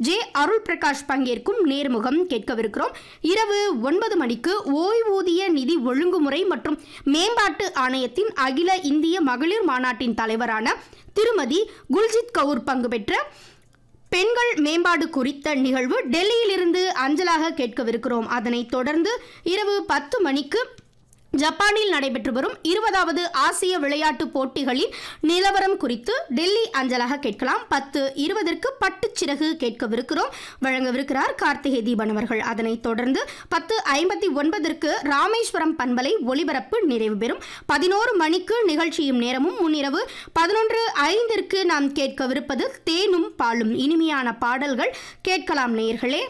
J அருள் பிரகாஷ் பங்கேற்கும் நேர்முகம் கேட்கவிருக்கிறோம் இரவு ஒன்பது மணிக்கு ஓய்வூதிய நிதி ஒழுங்குமுறை மற்றும் மேம்பாட்டு ஆணையத்தின் அகில இந்திய மகளிர் மாநாட்டின் தலைவரான திருமதி குல்ஜித் கவுர் பங்கு பெற்ற பெண்கள் மேம்பாடு குறித்த நிகழ்வு டெல்லியிலிருந்து அஞ்சலாக கேட்கவிருக்கிறோம் அதனைத் தொடர்ந்து இரவு பத்து மணிக்கு ஜப்பானில் நடைபெற்று வரும் இருபதாவது ஆசிய விளையாட்டுப் போட்டிகளின் நிலவரம் குறித்து டெல்லி அஞ்சலாக கேட்கலாம் பத்து இருபதற்கு பட்டுச்சிறகு கேட்கவிருக்கிறோம் வழங்கவிருக்கிறார் கார்த்திகை தீபன் அவர்கள் அதனைத் தொடர்ந்து பத்து ஐம்பத்தி ஒன்பதற்கு ராமேஸ்வரம் பண்பலை ஒளிபரப்பு நிறைவு பெறும் பதினோரு மணிக்கு நிகழ்ச்சியும் நேரமும் முன்னிரவு பதினொன்று ஐந்திற்கு நாம் கேட்கவிருப்பது தேனும் பாலும் இனிமையான பாடல்கள் கேட்கலாம் நேயர்களே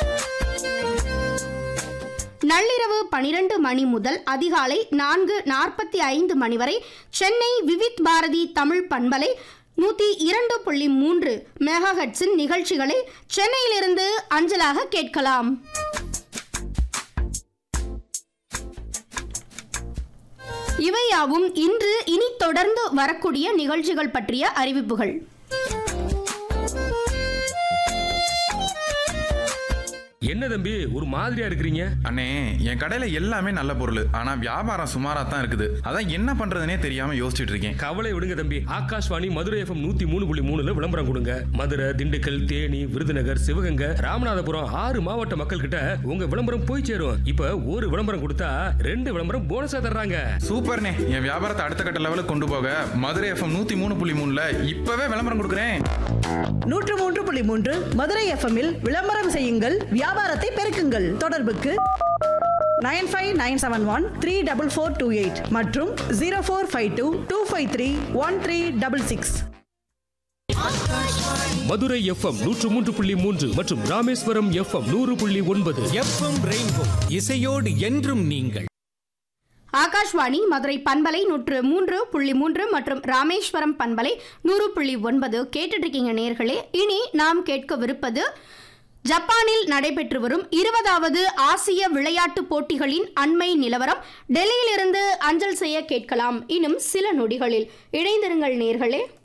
நள்ளிரவு பனிரெண்டு மணி முதல் அதிகாலை நான்கு நாற்பத்தி ஐந்து மணி வரை சென்னை விவித் பாரதி தமிழ் பண்பலை நூற்றி இரண்டு புள்ளி மூன்று மெகாஹட்ஸின் நிகழ்ச்சிகளை சென்னையிலிருந்து அஞ்சலாக கேட்கலாம் இவையாவும் இன்று இனி தொடர்ந்து வரக்கூடிய நிகழ்ச்சிகள் பற்றிய அறிவிப்புகள் என்ன தம்பி ஒரு மாதிரியா இருக்கிறீங்க அண்ணே என் கடையில எல்லாமே நல்ல பொருள் ஆனா வியாபாரம் சுமாரா தான் இருக்குது அதான் என்ன பண்றதுனே தெரியாம யோசிச்சுட்டு இருக்கேன் கவலை விடுங்க தம்பி ஆகாஷ்வாணி மதுரை எஃப்எம் நூத்தி மூணு புள்ளி மூணுல விளம்பரம் கொடுங்க மதுரை திண்டுக்கல் தேனி விருதுநகர் சிவகங்கை ராமநாதபுரம் ஆறு மாவட்ட மக்கள் கிட்ட உங்க விளம்பரம் போய் சேரும் இப்ப ஒரு விளம்பரம் கொடுத்தா ரெண்டு விளம்பரம் போனஸா தர்றாங்க சூப்பர்ண்ணே என் வியாபாரத்தை அடுத்த கட்ட லெவலுக்கு கொண்டு போக மதுரை எஃப்எம் நூத்தி மூணு புள்ளி மூணுல இப்பவே விளம்பரம் கொடுக்குறேன் நூற்று மூன்று புள்ளி மூன்று மதுரை எஃப்எம்மில் விளம்பரம் செய்யுங்கள் வியாபாரத்தை பெருக்குங்கள் தொடர்புக்கு nine five nine seven one three double four two eight மற்றும் zero four five two two five three one three double six Madurai FM நூற்று மூன்று புள்ளி மூன்று மற்றும் ராமேஸ்வரம் எஃப்எம் நூறு புள்ளி ஒன்பது எஃப்எம் ரெயின்போ இசையோடு என்றும் நீங்கள் ஆகாஷ்வாணி மதுரை பண்பலை நூற்று மூன்று புள்ளி மூன்று மற்றும் ராமேஸ்வரம் பண்பலை நூறு புள்ளி ஒன்பது கேட்டுட்டு இருக்கீங்க நேர்களே இனி நாம் கேட்கவிருப்பது ஜப்பானில் நடைபெற்று வரும் இருபதாவது ஆசிய விளையாட்டுப் போட்டிகளின் அண்மை நிலவரம் டெல்லியிலிருந்து அஞ்சல் செய்ய கேட்கலாம் இன்னும் சில நொடிகளில் இணைந்திருங்கள் நேர்களே